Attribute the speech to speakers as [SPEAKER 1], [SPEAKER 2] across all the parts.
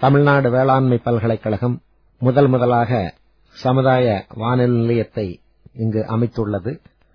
[SPEAKER 1] தமிழ்நாடு வேளாண்மை பல்கலைக்கழகம் முதல் முதலாக சமுதாய வானொலி நிலையத்தை இங்கு அமைத்துள்ளது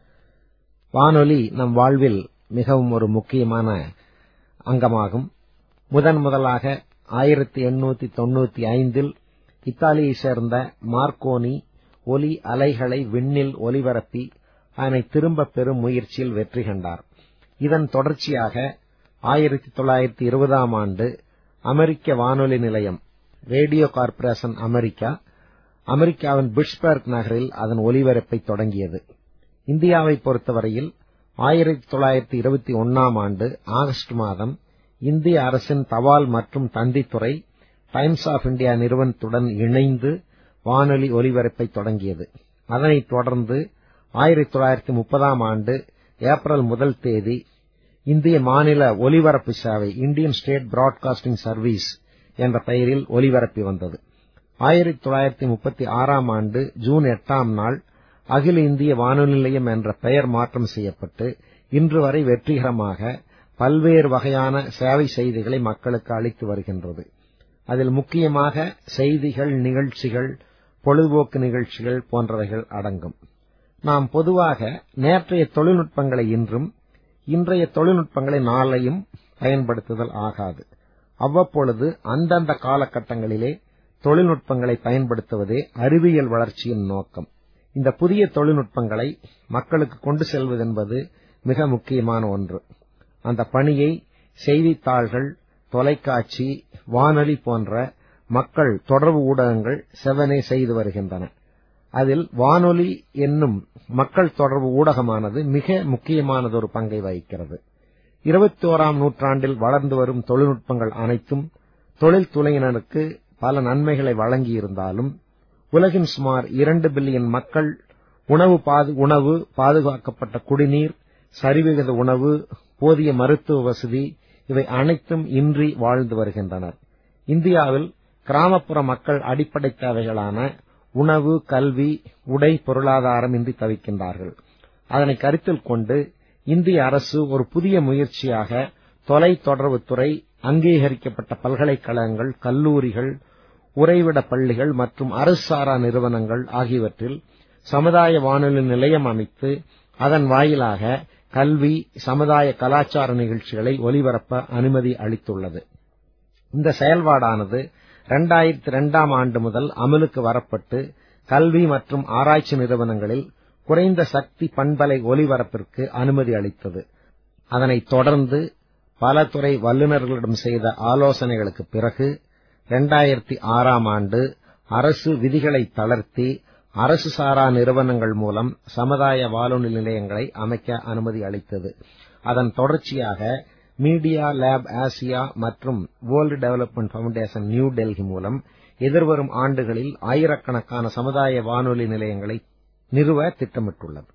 [SPEAKER 1] வானொலி நம் வாழ்வில் மிகவும் ஒரு முக்கியமான அங்கமாகும் முதன் முதலாக ஆயிரத்தி எண்ணூத்தி தொண்ணூத்தி ஐந்தில் இத்தாலியை சேர்ந்த மார்க்கோனி ஒலி அலைகளை விண்ணில் ஒலிபரப்பி அதனை திரும்பப் பெறும் முயற்சியில் வெற்றி கண்டார் இதன் தொடர்ச்சியாக ஆயிரத்தி தொள்ளாயிரத்தி இருபதாம் ஆண்டு அமெரிக்க வானொலி நிலையம் ரேடியோ கார்ப்பரேஷன் அமெரிக்கா அமெரிக்காவின் பிட்ஸ்பர்க் நகரில் அதன் ஒலிபரப்பை தொடங்கியது இந்தியாவை பொறுத்தவரையில் ஆயிரத்தி தொள்ளாயிரத்தி இருபத்தி ஒன்னாம் ஆண்டு ஆகஸ்ட் மாதம் இந்திய அரசின் தபால் மற்றும் தந்தித்துறை டைம்ஸ் ஆஃப் இந்தியா நிறுவனத்துடன் இணைந்து வானொலி ஒலிபரப்பை தொடங்கியது அதனைத் தொடர்ந்து ஆயிரத்தி தொள்ளாயிரத்தி முப்பதாம் ஆண்டு ஏப்ரல் முதல் தேதி இந்திய மாநில ஒலிபரப்பு சேவை இந்தியன் ஸ்டேட் பிராட்காஸ்டிங் சர்வீஸ் என்ற பெயரில் ஒலிபரப்பி வந்தது ஆயிரத்தி தொள்ளாயிரத்தி முப்பத்தி ஆறாம் ஆண்டு ஜூன் எட்டாம் நாள் அகில இந்திய வானொலி நிலையம் என்ற பெயர் மாற்றம் செய்யப்பட்டு இன்று வரை வெற்றிகரமாக பல்வேறு வகையான சேவை செய்திகளை மக்களுக்கு அளித்து வருகின்றது அதில் முக்கியமாக செய்திகள் நிகழ்ச்சிகள் பொழுதுபோக்கு நிகழ்ச்சிகள் போன்றவைகள் அடங்கும் நாம் பொதுவாக நேற்றைய தொழில்நுட்பங்களை இன்றும் இன்றைய தொழில்நுட்பங்களை நாளையும் பயன்படுத்துதல் ஆகாது அவ்வப்பொழுது அந்தந்த காலகட்டங்களிலே தொழில்நுட்பங்களை பயன்படுத்துவதே அறிவியல் வளர்ச்சியின் நோக்கம் இந்த புதிய தொழில்நுட்பங்களை மக்களுக்கு கொண்டு செல்வதென்பது மிக முக்கியமான ஒன்று அந்த பணியை செய்தித்தாள்கள் தொலைக்காட்சி வானொலி போன்ற மக்கள் தொடர்பு ஊடகங்கள் செவனே செய்து வருகின்றன அதில் வானொலி என்னும் மக்கள் தொடர்பு ஊடகமானது மிக முக்கியமானதொரு பங்கை வகிக்கிறது இருபத்தி ஓராம் நூற்றாண்டில் வளர்ந்து வரும் தொழில்நுட்பங்கள் அனைத்தும் தொழில்துறையினருக்கு பல நன்மைகளை வழங்கியிருந்தாலும் உலகின் சுமார் இரண்டு பில்லியன் மக்கள் உணவு உணவு பாதுகாக்கப்பட்ட குடிநீர் சரிவிகித உணவு போதிய மருத்துவ வசதி இவை அனைத்தும் இன்றி வாழ்ந்து வருகின்றனர் இந்தியாவில் கிராமப்புற மக்கள் அடிப்படை தேவைகளான உணவு கல்வி உடை பொருளாதாரம் இன்றி தவிக்கின்றார்கள் அதனை கருத்தில் கொண்டு இந்திய அரசு ஒரு புதிய முயற்சியாக தொலை தொடர்புத்துறை அங்கீகரிக்கப்பட்ட பல்கலைக்கழகங்கள் கல்லூரிகள் உறைவிட பள்ளிகள் மற்றும் அரசு சாரா நிறுவனங்கள் ஆகியவற்றில் சமுதாய வானொலி நிலையம் அமைத்து அதன் வாயிலாக கல்வி சமுதாய கலாச்சார நிகழ்ச்சிகளை ஒலிபரப்ப அனுமதி அளித்துள்ளது இந்த செயல்பாடானது இரண்டாயிரத்தி இரண்டாம் ஆண்டு முதல் அமலுக்கு வரப்பட்டு கல்வி மற்றும் ஆராய்ச்சி நிறுவனங்களில் குறைந்த சக்தி பண்பலை ஒலிபரப்பிற்கு அனுமதி அளித்தது அதனைத் தொடர்ந்து பல துறை வல்லுநர்களிடம் செய்த ஆலோசனைகளுக்கு பிறகு இரண்டாயிரத்தி ஆறாம் ஆண்டு அரசு விதிகளை தளர்த்தி அரசு சாரா நிறுவனங்கள் மூலம் சமுதாய வானொலி நிலையங்களை அமைக்க அனுமதி அளித்தது அதன் தொடர்ச்சியாக மீடியா லேப் ஆசியா மற்றும் world development foundation new Delhi மூலம் எதிர்வரும் ஆண்டுகளில் ஆயிரக்கணக்கான சமுதாய வானொலி நிலையங்களை நிறுவ திட்டமிட்டுள்ளது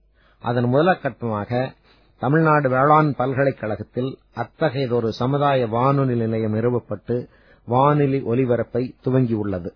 [SPEAKER 1] அதன் முதலகட்டமாக தமிழ்நாடு வேளாண் பல்கலைக்கழகத்தில் அத்தகையதொரு சமுதாய வானொலி நிலையம் நிறுவப்பட்டு வானொலி ஒலிபரப்பை துவங்கியுள்ளது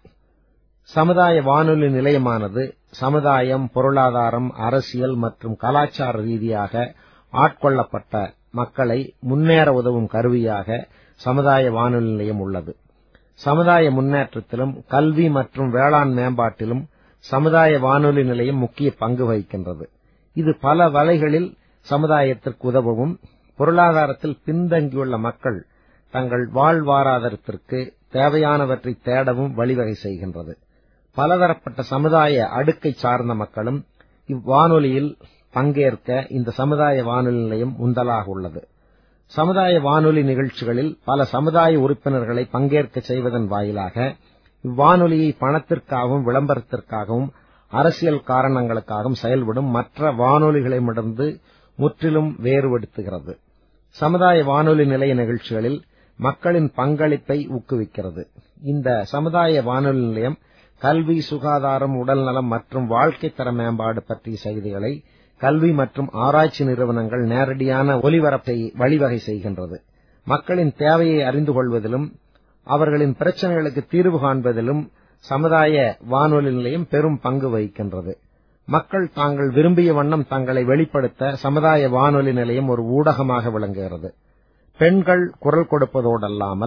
[SPEAKER 1] சமுதாய வானொலி நிலையமானது சமுதாயம் பொருளாதாரம் அரசியல் மற்றும் கலாச்சார ரீதியாக ஆட்கொள்ளப்பட்ட மக்களை முன்னேற உதவும் கருவியாக சமுதாய வானொலி நிலையம் உள்ளது சமுதாய முன்னேற்றத்திலும் கல்வி மற்றும் வேளாண் மேம்பாட்டிலும் சமுதாய வானொலி நிலையம் முக்கிய பங்கு வகிக்கின்றது இது பல வலைகளில் சமுதாயத்திற்கு உதவவும் பொருளாதாரத்தில் பின்தங்கியுள்ள மக்கள் தங்கள் வாழ்வாதாரத்திற்கு தேவையானவற்றை தேடவும் வழிவகை செய்கின்றது பலதரப்பட்ட சமுதாய அடுக்கை சார்ந்த மக்களும் இவ்வானொலியில் பங்கேற்க இந்த சமுதாய வானொலி நிலையம் உந்தலாக உள்ளது சமுதாய வானொலி நிகழ்ச்சிகளில் பல சமுதாய உறுப்பினர்களை பங்கேற்க செய்வதன் வாயிலாக இவ்வானொலியை பணத்திற்காகவும் விளம்பரத்திற்காகவும் அரசியல் காரணங்களுக்காகவும் செயல்படும் மற்ற வானொலிகளிடமிருந்து முற்றிலும் வேறுபடுத்துகிறது சமுதாய வானொலி நிலைய நிகழ்ச்சிகளில் மக்களின் பங்களிப்பை ஊக்குவிக்கிறது இந்த சமுதாய வானொலி நிலையம் கல்வி சுகாதாரம் உடல்நலம் மற்றும் வாழ்க்கை தர மேம்பாடு பற்றிய செய்திகளை கல்வி மற்றும் ஆராய்ச்சி நிறுவனங்கள் நேரடியான ஒலிபரப்பை வழிவகை செய்கின்றது மக்களின் தேவையை அறிந்து கொள்வதிலும் அவர்களின் பிரச்சனைகளுக்கு தீர்வு காண்பதிலும் சமுதாய வானொலி நிலையம் பெரும் பங்கு வகிக்கின்றது மக்கள் தாங்கள் விரும்பிய வண்ணம் தங்களை வெளிப்படுத்த சமுதாய வானொலி நிலையம் ஒரு ஊடகமாக விளங்குகிறது பெண்கள் குரல் கொடுப்பதோடல்லாமல்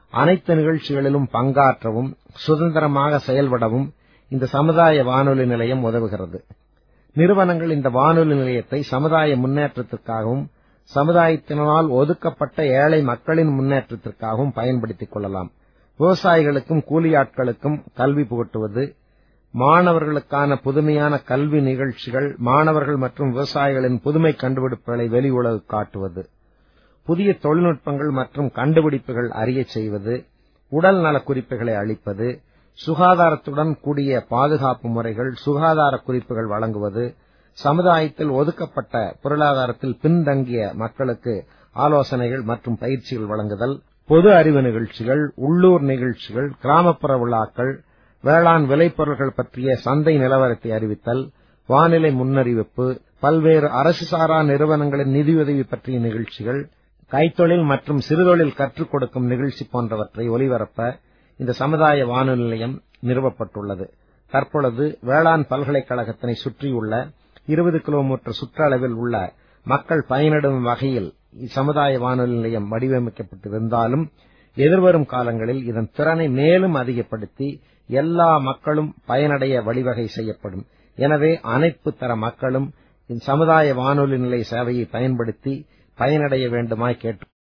[SPEAKER 1] அனைத்து நிகழ்ச்சிகளிலும் பங்காற்றவும் சுதந்திரமாக செயல்படவும் இந்த சமுதாய வானொலி நிலையம் உதவுகிறது நிறுவனங்கள் இந்த வானொலி நிலையத்தை சமுதாய முன்னேற்றத்திற்காகவும் சமுதாயத்தினால் ஒதுக்கப்பட்ட ஏழை மக்களின் முன்னேற்றத்திற்காகவும் பயன்படுத்திக் கொள்ளலாம் விவசாயிகளுக்கும் கூலியாட்களுக்கும் கல்வி புகட்டுவது மாணவர்களுக்கான புதுமையான கல்வி நிகழ்ச்சிகள் மாணவர்கள் மற்றும் விவசாயிகளின் புதுமை கண்டுபிடிப்புகளை வெளி உலகு காட்டுவது புதிய தொழில்நுட்பங்கள் மற்றும் கண்டுபிடிப்புகள் அறியச் செய்வது உடல் நலக் குறிப்புகளை அளிப்பது சுகாதாரத்துடன் கூடிய பாதுகாப்பு முறைகள் சுகாதார குறிப்புகள் வழங்குவது சமுதாயத்தில் ஒதுக்கப்பட்ட பொருளாதாரத்தில் பின்தங்கிய மக்களுக்கு ஆலோசனைகள் மற்றும் பயிற்சிகள் வழங்குதல் பொது அறிவு நிகழ்ச்சிகள் உள்ளூர் நிகழ்ச்சிகள் கிராமப்புற விழாக்கள் வேளாண் விளைபொருள்கள் பற்றிய சந்தை நிலவரத்தை அறிவித்தல் வானிலை முன்னறிவிப்பு பல்வேறு அரசு சாரா நிறுவனங்களின் நிதியுதவி பற்றிய நிகழ்ச்சிகள் கைத்தொழில் மற்றும் சிறுதொழில் கற்றுக் கொடுக்கும் நிகழ்ச்சி போன்றவற்றை ஒலிபரப்ப இந்த சமுதாய வானொலி நிலையம் நிறுவப்பட்டுள்ளது தற்பொழுது வேளாண் பல்கலைக்கழகத்தினை சுற்றியுள்ள இருபது கிலோமீட்டர் சுற்றளவில் உள்ள மக்கள் பயனிடும் வகையில் இச்சமுதாய வானொலி நிலையம் வடிவமைக்கப்பட்டிருந்தாலும் எதிர்வரும் காலங்களில் இதன் திறனை மேலும் அதிகப்படுத்தி எல்லா மக்களும் பயனடைய வழிவகை செய்யப்படும் எனவே அனைத்து தர மக்களும் இந்த சமுதாய வானொலி நிலை சேவையை பயன்படுத்தி பயனடைய வேண்டுமாய் கேட்டு